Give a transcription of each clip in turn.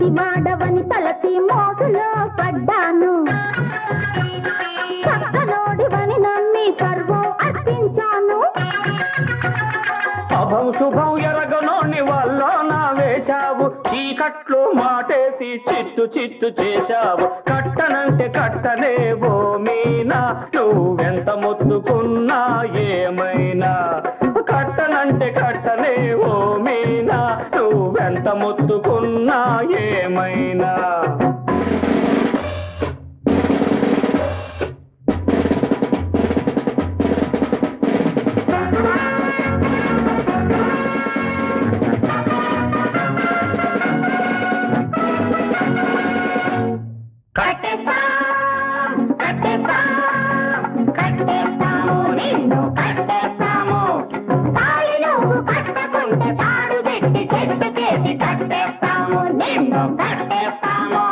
మంచివాడవని తలసి మోసులో పడ్డాను చక్కనోడివని నమ్మి సర్వం అర్పించాను అభం శుభం ఎరగనోని వల్ల నా వేశావు చీకట్లు మాటేసి చిత్తు చిత్తు చేశావు కట్టనంటే కట్టలేవో మీనా నువ్వెంత మొత్తుకున్నా ఏమైనా కట్టనంటే కట్టలేవో మీనా నువ్వెంత మొత్తుకున్నా ఏమైనా కట్టేస్తాం కట్టేస్తాం కట్టేస్తాము నిన్ను కట్టేస్తాము తాళి నువ్వు కట్టకుంటే తాడు పెట్టి చెట్టు చేసి కట్టేస్తాము నిన్ను కట్టేస్తాము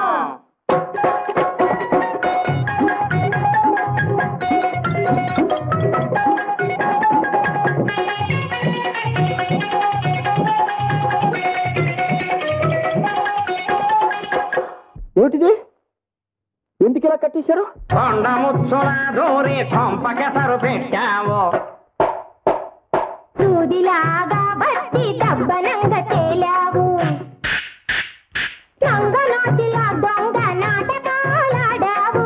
ఏమిటిది ఎందుకు ఇలా కట్టేశారు కొండ ముచ్చుల దూరి కొంపకెసరు పెట్టావు సూదిలాగా వచ్చి దబ్బనంగా తేలావు రంగనాచిలా దొంగ నాటకాలాడావు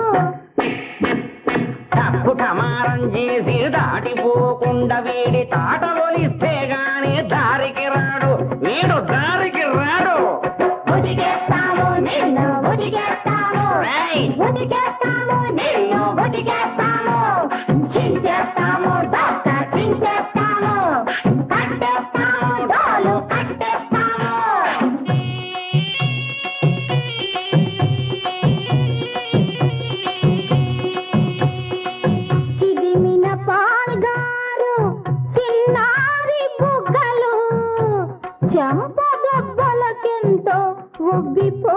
తప్పు టమారం చేసి దాటిపోకుండా వీడి తాట ఒలిస్తే గాని దారికి రాడు వీడు దారికి రాడు ఉదిగేస్తాము నిన్ను ఉదిగేస్తాము రేయ్! ఉదిగేస్తాము నిన్ను ఉదిగేస్తాము చించేస్తాము దొక్క చించేస్తాము కట్టేస్తాము డోలు కట్టేస్తాము చిదిమిన పాల్గారు చిన్నారి బుగ్గలు చెంప దెబ్బలకెంతో ఉబ్బిపో